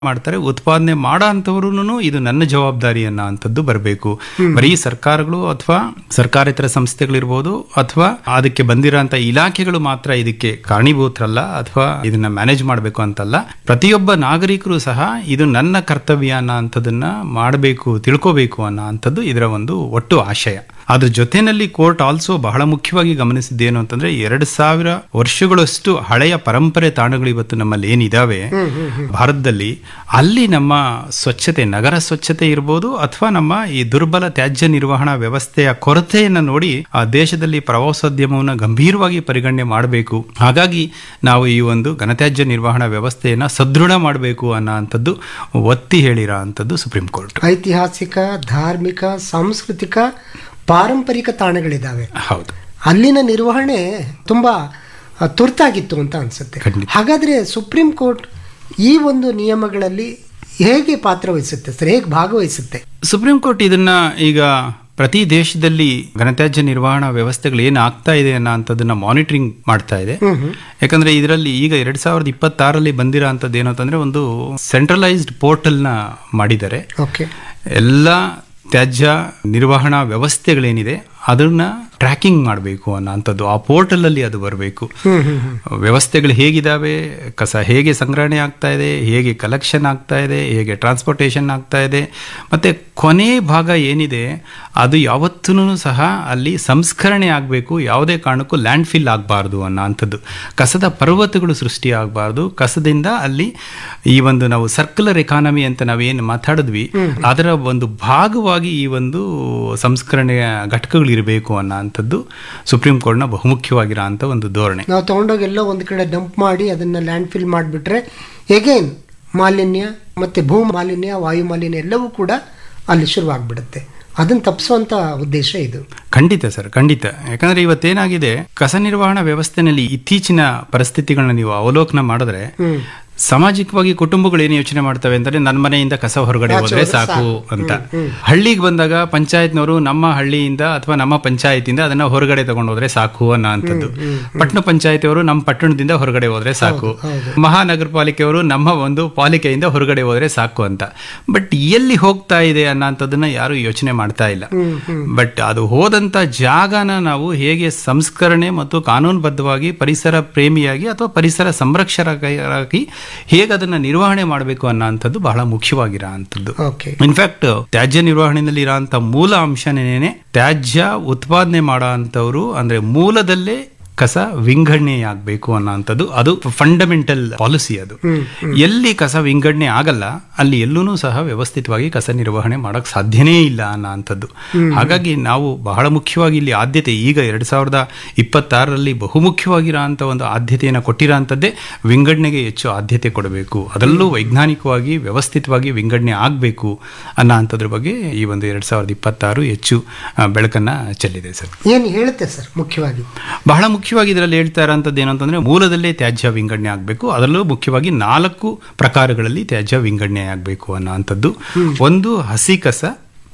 ಮಾಡ್ತಾರೆ ಉತ್ಪಾದನೆ ಮಾಡೋ ಅಂಥವ್ರು ಇದು ನನ್ನ ಜವಾಬ್ದಾರಿ ಅನ್ನೋ ಅಂಥದ್ದು ಬರಬೇಕು ಬರೀ ಸರ್ಕಾರಗಳು ಅಥವಾ ಸರ್ಕಾರೇತರ ಸಂಸ್ಥೆಗಳಿರ್ಬೋದು ಅಥವಾ ಅದಕ್ಕೆ ಬಂದಿರೋಂಥ ಇಲಾಖೆಗಳು ಮಾತ್ರ ಇದಕ್ಕೆ ಕಾರಣೀಭೂತರಲ್ಲ ಅಥವಾ ಇದನ್ನ ಮ್ಯಾನೇಜ್ ಮಾಡಬೇಕು ಅಂತಲ್ಲ ಪ್ರತಿಯೊಬ್ಬ ನಾಗರಿಕರು ಸಹ ಇದು ನನ್ನ ಕರ್ತವ್ಯ ಅನ್ನೋ ಅಂಥದ್ದನ್ನ ಮಾಡಬೇಕು ತಿಳ್ಕೋಬೇಕು ಅನ್ನೋ ಅಂಥದ್ದು ಇದರ ಒಂದು ಒಟ್ಟು ಆಶಯ ಅದ್ರ ಜೊತೆನಲ್ಲಿ ಕೋರ್ಟ್ ಆಲ್ಸೋ ಬಹಳ ಮುಖ್ಯವಾಗಿ ಗಮನಿಸಿದ್ದೇನು ಅಂತಂದ್ರೆ ಎರಡ್ ಸಾವಿರ ವರ್ಷಗಳಷ್ಟು ಹಳೆಯ ಪರಂಪರೆ ತಾಣಗಳು ಇವತ್ತು ನಮ್ಮಲ್ಲಿ ಏನಿದಾವೆ ಭಾರತದಲ್ಲಿ ಅಲ್ಲಿ ನಮ್ಮ ಸ್ವಚ್ಛತೆ ನಗರ ಸ್ವಚ್ಛತೆ ಇರ್ಬೋದು ಅಥವಾ ನಮ್ಮ ಈ ದುರ್ಬಲ ತ್ಯಾಜ್ಯ ನಿರ್ವಹಣಾ ವ್ಯವಸ್ಥೆಯ ಕೊರತೆಯನ್ನು ನೋಡಿ ಆ ದೇಶದಲ್ಲಿ ಪ್ರವಾಸೋದ್ಯಮವನ್ನು ಗಂಭೀರವಾಗಿ ಪರಿಗಣನೆ ಮಾಡಬೇಕು ಹಾಗಾಗಿ ನಾವು ಈ ಒಂದು ಘನತ್ಯಾಜ್ಯ ನಿರ್ವಹಣಾ ವ್ಯವಸ್ಥೆಯನ್ನ ಸದೃಢ ಮಾಡಬೇಕು ಅನ್ನೋ ಅಂಥದ್ದು ಒತ್ತಿ ಹೇಳಿರೋ ಅಂಥದ್ದು ಸುಪ್ರೀಂ ಕೋರ್ಟ್ ಐತಿಹಾಸಿಕ ಧಾರ್ಮಿಕ ಸಾಂಸ್ಕೃತಿಕ ಪಾರಂಪರಿಕ ತಾಣಗಳಿದ್ದಾವೆ ಹೌದು ಅಲ್ಲಿನ ನಿರ್ವಹಣೆ ತುಂಬಾ ಆ, ತುರ್ತಾಗಿತ್ತು ಅಂತ ಅನ್ಸುತ್ತೆ ಖಂಡಿತ. ಹಾಗಾದ್ರೆ ಸುಪ್ರೀಂ ಕೋರ್ಟ್ ಈ ಒಂದು ನಿಯಮಗಳಲ್ಲಿ ಹೇಗೆ ಪಾತ್ರ ವಹಿಸುತ್ತೆ ಸರ್ ಹೇಗೆ ಭಾಗವಹಿಸುತ್ತೆ ಸುಪ್ರೀಂ ಕೋರ್ಟ್ ಇದನ್ನ ಈಗ ಪ್ರತಿ ದೇಶದಲ್ಲಿ ಘನತ್ಯಾಜ್ಯ ನಿರ್ವಹಣಾ ವ್ಯವಸ್ಥೆಗಳು ಏನು ಆಗ್ತಾ ಇದೆ ಅನ್ನೋ ಅಂಥದ್ದನ್ನ ಮಾನಿಟರಿಂಗ್ ಮಾಡ್ತಾ ಇದೆ ಯಾಕಂದ್ರೆ ಇದರಲ್ಲಿ ಈಗ ಎರಡ್ ಸಾವಿರದ ಇಪ್ಪತ್ತಾರಲ್ಲಿ ಬಂದಿರೋ ಅಂಥದ್ದು ಏನು ಅಂತಂದ್ರೆ ಒಂದು ಸೆಂಟ್ರಲೈಸ್ಡ್ ಪೋರ್ಟಲ್ನ ಮಾಡಿದ್ದಾರೆ ಓಕೆ ಎಲ್ಲ ತ್ಯಾಜ್ಯ ನಿರ್ವಹಣಾ ವ್ಯವಸ್ಥೆಗಳೇನಿದೆ ಅದನ್ನ ಟ್ರ್ಯಾಕಿಂಗ್ ಮಾಡಬೇಕು ಅನ್ನೋ ಅಂಥದ್ದು ಆ ಪೋರ್ಟಲಲ್ಲಿ ಅದು ಬರಬೇಕು ವ್ಯವಸ್ಥೆಗಳು ಹೇಗಿದಾವೆ ಕಸ ಹೇಗೆ ಸಂಗ್ರಹಣೆ ಆಗ್ತಾ ಇದೆ ಹೇಗೆ ಕಲೆಕ್ಷನ್ ಆಗ್ತಾ ಇದೆ ಹೇಗೆ ಟ್ರಾನ್ಸ್ಪೋರ್ಟೇಷನ್ ಆಗ್ತಾ ಇದೆ ಮತ್ತೆ ಕೊನೆ ಭಾಗ ಏನಿದೆ ಅದು ಯಾವತ್ತೂ ಸಹ ಅಲ್ಲಿ ಸಂಸ್ಕರಣೆ ಆಗಬೇಕು ಯಾವುದೇ ಕಾರಣಕ್ಕೂ ಲ್ಯಾಂಡ್ ಫಿಲ್ ಆಗಬಾರ್ದು ಅನ್ನೋ ಅಂಥದ್ದು ಕಸದ ಪರ್ವತಗಳು ಸೃಷ್ಟಿ ಆಗಬಾರ್ದು ಕಸದಿಂದ ಅಲ್ಲಿ ಈ ಒಂದು ನಾವು ಸರ್ಕ್ಯುಲರ್ ಎಕಾನಮಿ ಅಂತ ನಾವೇನು ಮಾತಾಡಿದ್ವಿ ಅದರ ಒಂದು ಭಾಗವಾಗಿ ಈ ಒಂದು ಸಂಸ್ಕರಣೆಯ ಘಟಕಗಳು ಇರಬೇಕು ಅನ್ನೋ ಅಂಥದ್ದು ಸುಪ್ರೀಂ ಕೋರ್ಟ್ನ ಬಹುಮುಖ್ಯವಾಗಿರೋ ಅಂಥ ಒಂದು ಧೋರಣೆ ನಾವು ತಗೊಂಡೋಗಿ ಎಲ್ಲೋ ಒಂದು ಕಡೆ ಡಂಪ್ ಮಾಡಿ ಅದನ್ನ ಲ್ಯಾಂಡ್ ಫಿಲ್ ಮಾಡಿಬಿಟ್ರೆ ಎಗೇನ್ ಮಾಲಿನ್ಯ ಮತ್ತೆ ಭೂ ಮಾಲಿನ್ಯ ವಾಯು ಮಾಲಿನ್ಯ ಎಲ್ಲವೂ ಕೂಡ ಅಲ್ಲಿ ಶುರುವಾಗ್ಬಿಡುತ್ತೆ ಅದನ್ನ ತಪ್ಪಿಸುವಂತ ಉದ್ದೇಶ ಇದು ಖಂಡಿತ ಸರ್ ಖಂಡಿತ ಯಾಕಂದ್ರೆ ಇವತ್ತೇನಾಗಿದೆ ಕಸ ನಿರ್ವಹಣಾ ವ್ಯವಸ್ಥೆನಲ್ಲಿ ಇತ್ತೀಚಿನ ಪರಿಸ್ಥಿತಿಗಳನ್ನ ನೀವು ಅವಲೋಕನ ಮಾಡಿದ್ರೆ ಸಾಮಾಜಿಕವಾಗಿ ಕುಟುಂಬಗಳು ಏನು ಯೋಚನೆ ಮಾಡ್ತವೆ ಅಂತಂದ್ರೆ ನನ್ನ ಮನೆಯಿಂದ ಕಸ ಹೊರಗಡೆ ಹೋದ್ರೆ ಸಾಕು ಅಂತ ಹಳ್ಳಿಗೆ ಬಂದಾಗ ಪಂಚಾಯತ್ನವರು ನಮ್ಮ ಹಳ್ಳಿಯಿಂದ ಅಥವಾ ನಮ್ಮ ಪಂಚಾಯತಿಂದ ಅದನ್ನ ಹೊರಗಡೆ ತಗೊಂಡು ಹೋದ್ರೆ ಸಾಕು ಅನ್ನೋ ಅಂಥದ್ದು ಪಟ್ಟಣ ಪಂಚಾಯತಿಯವರು ನಮ್ಮ ಪಟ್ಟಣದಿಂದ ಹೊರಗಡೆ ಹೋದ್ರೆ ಸಾಕು ಮಹಾನಗರ ಪಾಲಿಕೆಯವರು ನಮ್ಮ ಒಂದು ಪಾಲಿಕೆಯಿಂದ ಹೊರಗಡೆ ಹೋದ್ರೆ ಸಾಕು ಅಂತ ಬಟ್ ಎಲ್ಲಿ ಹೋಗ್ತಾ ಇದೆ ಅನ್ನೋಂಥದ್ದನ್ನ ಯಾರು ಯೋಚನೆ ಮಾಡ್ತಾ ಇಲ್ಲ ಬಟ್ ಅದು ಹೋದಂತ ಜಾಗನ ನಾವು ಹೇಗೆ ಸಂಸ್ಕರಣೆ ಮತ್ತು ಕಾನೂನುಬದ್ಧವಾಗಿ ಪರಿಸರ ಪ್ರೇಮಿಯಾಗಿ ಅಥವಾ ಪರಿಸರ ಸಂರಕ್ಷಕರಾಗಿ ಹೇಗೆ ಅದನ್ನ ನಿರ್ವಹಣೆ ಮಾಡಬೇಕು ಅನ್ನೋಂಥದ್ದು ಬಹಳ ಮುಖ್ಯವಾಗಿರೋ ಅಂಥದ್ದು ಓಕೆ ಇನ್ಫ್ಯಾಕ್ಟ್ ತ್ಯಾಜ್ಯ ನಿರ್ವಹಣೆಯಲ್ಲಿ ಇರೋಂಥ ಮೂಲ ಅಂಶನೇನೆ ತ್ಯಾಜ್ಯ ಉತ್ಪಾದನೆ ಮಾಡೋ ಅಂಥವ್ರು ಅಂದ್ರೆ ಮೂಲದಲ್ಲೇ ಕಸ ವಿಂಗಡಣೆ ಆಗಬೇಕು ಅನ್ನೋಂಥದ್ದು ಅದು ಫಂಡಮೆಂಟಲ್ ಪಾಲಿಸಿ ಅದು ಎಲ್ಲಿ ಕಸ ವಿಂಗಡಣೆ ಆಗಲ್ಲ ಅಲ್ಲಿ ಎಲ್ಲೂ ಸಹ ವ್ಯವಸ್ಥಿತವಾಗಿ ಕಸ ನಿರ್ವಹಣೆ ಮಾಡಕ್ ಸಾಧ್ಯನೇ ಇಲ್ಲ ಅನ್ನೋ ಅಂಥದ್ದು ಹಾಗಾಗಿ ನಾವು ಬಹಳ ಮುಖ್ಯವಾಗಿ ಇಲ್ಲಿ ಆದ್ಯತೆ ಈಗ ಎರಡ್ ಸಾವಿರದ ಇಪ್ಪತ್ತಾರರಲ್ಲಿ ಬಹುಮುಖ್ಯವಾಗಿರೋ ಅಂಥ ಒಂದು ಆದ್ಯತೆಯನ್ನು ಕೊಟ್ಟಿರೋ ಅಂಥದ್ದೇ ವಿಂಗಡಣೆಗೆ ಹೆಚ್ಚು ಆದ್ಯತೆ ಕೊಡಬೇಕು ಅದರಲ್ಲೂ ವೈಜ್ಞಾನಿಕವಾಗಿ ವ್ಯವಸ್ಥಿತವಾಗಿ ವಿಂಗಡಣೆ ಆಗಬೇಕು ಅನ್ನೋ ಅಂಥದ್ರ ಬಗ್ಗೆ ಈ ಒಂದು ಎರಡ್ ಸಾವಿರದ ಇಪ್ಪತ್ತಾರು ಹೆಚ್ಚು ಆ, ಬೆಳಕನ್ನ ಚೆಲ್ಲಿದೆ ಸರ್ ಏನು ಹೇಳುತ್ತೆ ಸರ್ ಮುಖ್ಯವಾಗಿ ಬಹಳ ಮುಖ್ಯವಾಗಿ ಇದರಲ್ಲಿ ಹೇಳ್ತಾ ಇರೋಂಥದ್ದು ಏನು ಅಂತಂದ್ರೆ ಮೂಲದಲ್ಲೇ ತ್ಯಾಜ್ಯ ವಿಂಗಡಣೆ ಆಗಬೇಕು ಅದರಲ್ಲೂ ಮುಖ್ಯವಾಗಿ ನಾಲ್ಕು ಪ್ರಕಾರಗಳಲ್ಲಿ ತ್ಯಾಜ್ಯ ವಿಂಗಡಣೆ ಆಗಬೇಕು ಅನ್ನೋ ಅಂಥದ್ದು ಒಂದು ಹಸಿ ಕಸ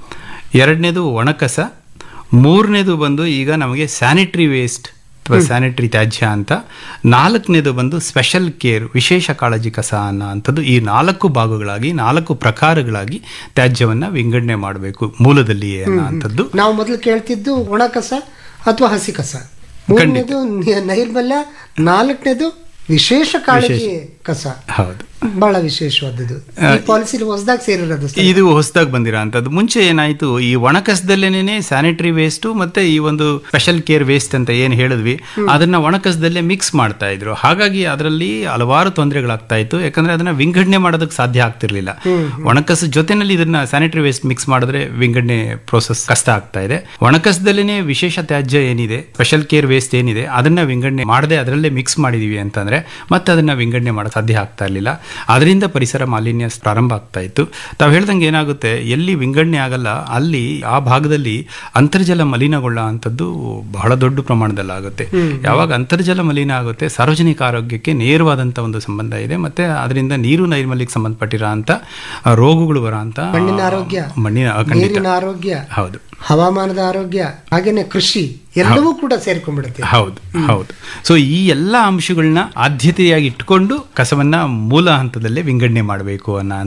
ಎರಡನೇದು ಒಣಕಸ ಮೂರನೇದು ಬಂದು ಈಗ ನಮಗೆ ಸ್ಯಾನಿಟರಿ ವೇಸ್ಟ್ ಅಥವಾ ಸ್ಯಾನಿಟರಿ ತ್ಯಾಜ್ಯ ಅಂತ ನಾಲ್ಕನೇದು ಬಂದು ಸ್ಪೆಷಲ್ ಕೇರ್ ವಿಶೇಷ ಕಾಳಜಿ ಕಸ ಅನ್ನೋ ಅಂಥದ್ದು ಈ ನಾಲ್ಕು ಭಾಗಗಳಾಗಿ ನಾಲ್ಕು ಪ್ರಕಾರಗಳಾಗಿ ತ್ಯಾಜ್ಯವನ್ನ ವಿಂಗಡಣೆ ಮಾಡಬೇಕು ಮೂಲದಲ್ಲಿಯೇ ಅನ್ನೋ ಅಂಥದ್ದು ನಾವು ಮೊದಲು ಕೇಳ್ತಿದ್ದು ಒಣ ಕಸ ಅಥವಾ ಹಸಿ ಕಸ ಮೂರನೇದು ನಿ- ನೈರ್ಮಲ್ಯ ನಾಲ್ಕನೇದು ವಿಶೇಷ ಕಾಳಜಿ ಕಸ ಹೌದು ಬಹಳ ವಿಶೇಷವಾದದ್ದು ಈ ಪಾಲಿಸಿ ಹೊಸದಾಗಿ ಸೇರಿರೋದು ಸರ್ ಇದು ಹೊಸದಾಗಿ ಬಂದಿರೋ ಅಂಥದ್ದು ಮುಂಚೆ ಏನಾಯ್ತು ಈ ಒಣಕಸದಲ್ಲೇನೆ ಸ್ಯಾನಿಟರಿ ವೇಸ್ಟ್ ಮತ್ತೆ ಈ ಒಂದು ಸ್ಪೆಷಲ್ ಕೇರ್ ವೇಸ್ಟ್ ಅಂತ ಏನ್ ಹೇಳಿದ್ವಿ ಅದನ್ನ ಒಣಕಸದಲ್ಲೇ ಮಿಕ್ಸ್ ಮಾಡ್ತಾ ಇದ್ರು ಹಾಗಾಗಿ ಅದರಲ್ಲಿ ಹಲವಾರು ತೊಂದರೆಗಳಾಗ್ತಾ ಇತ್ತು ಯಾಕಂದ್ರೆ ಅದನ್ನ ವಿಂಗಡಣೆ ಮಾಡೋದಕ್ಕೆ ಸಾಧ್ಯ ಆಗ್ತಿರ್ಲಿಲ್ಲ ಒಣಕಸ ಜೊತೆನಲ್ಲಿ ಇದನ್ನ ಸ್ಯಾನಿಟರಿ ವೇಸ್ಟ್ ಮಿಕ್ಸ್ ಮಾಡಿದ್ರೆ ವಿಂಗಡಣೆ ಪ್ರೋಸೆಸ್ ಕಷ್ಟ ಆಗ್ತಾ ಇದೆ ಒಣಕಸದಲ್ಲೇನೆ ವಿಶೇಷ ತ್ಯಾಜ್ಯ ಏನಿದೆ ಸ್ಪೆಷಲ್ ಕೇರ್ ವೇಸ್ಟ್ ಏನಿದೆ ಅದನ್ನ ವಿಂಗಡಣೆ ಮಾಡದೆ ಅದರಲ್ಲೇ ಮಿಕ್ಸ್ ಮಾಡಿದೀವಿ ಅಂತಂದ್ರೆ ಮತ್ತೆ ಅದನ್ನ ವಿಂಗಡಣೆ ಮಾಡೋ ಸಾಧ್ಯ ಆಗ್ತಾ ಇರಲಿಲ್ಲ ಅದರಿಂದ ಪರಿಸರ ಮಾಲಿನ್ಯ ಪ್ರಾರಂಭ ಆಗ್ತಾ ಇತ್ತು ತಾವು ಹೇಳ್ದಂಗೆ ಏನಾಗುತ್ತೆ ಎಲ್ಲಿ ವಿಂಗಡಣೆ ಆಗಲ್ಲ ಅಲ್ಲಿ ಆ ಭಾಗದಲ್ಲಿ ಅಂತರ್ಜಲ ಮಲಿನಗೊಳ್ಳ ಅಂತದ್ದು ಬಹಳ ದೊಡ್ಡ ಪ್ರಮಾಣದಲ್ಲಿ ಆಗುತ್ತೆ ಯಾವಾಗ ಅಂತರ್ಜಲ ಮಲಿನ ಆಗುತ್ತೆ ಸಾರ್ವಜನಿಕ ಆರೋಗ್ಯಕ್ಕೆ ನೇರವಾದಂತ ಒಂದು ಸಂಬಂಧ ಇದೆ ಮತ್ತೆ ಅದರಿಂದ ನೀರು ನೈರ್ಮಲ್ಯಕ್ಕೆ ಸಂಬಂಧಪಟ್ಟಿರೋ ಅಂತ ರೋಗಗಳು ಬರೋ ಅಂತ ಮಣ್ಣಿನ ಆರೋಗ್ಯ ಮಣ್ಣಿನ ಖಂಡಿತ ನೀರಿನ ಆರೋಗ್ಯ ಹೌದು ಹವಾಮಾನದ ಆರೋಗ್ಯ ಹಾಗೇನೆ ಕೃಷಿ ಎಲ್ಲವೂ ಕೂಡ ಸೇರ್ಕೊಂಡ್ಬಿಡುತ್ತೆ ಹೌದು ಹೌದು ಸೊ ಈ ಎಲ್ಲ ಅಂಶಗಳನ್ನ ಆದ್ಯತೆಯಾಗಿ ಇಟ್ಕೊಂಡು ಕಸವನ್ನ ಮೂಲ ಹಂತದಲ್ಲೇ ವಿಂಗಡಣೆ ಮಾಡಬೇಕು ಅನ್ನೋ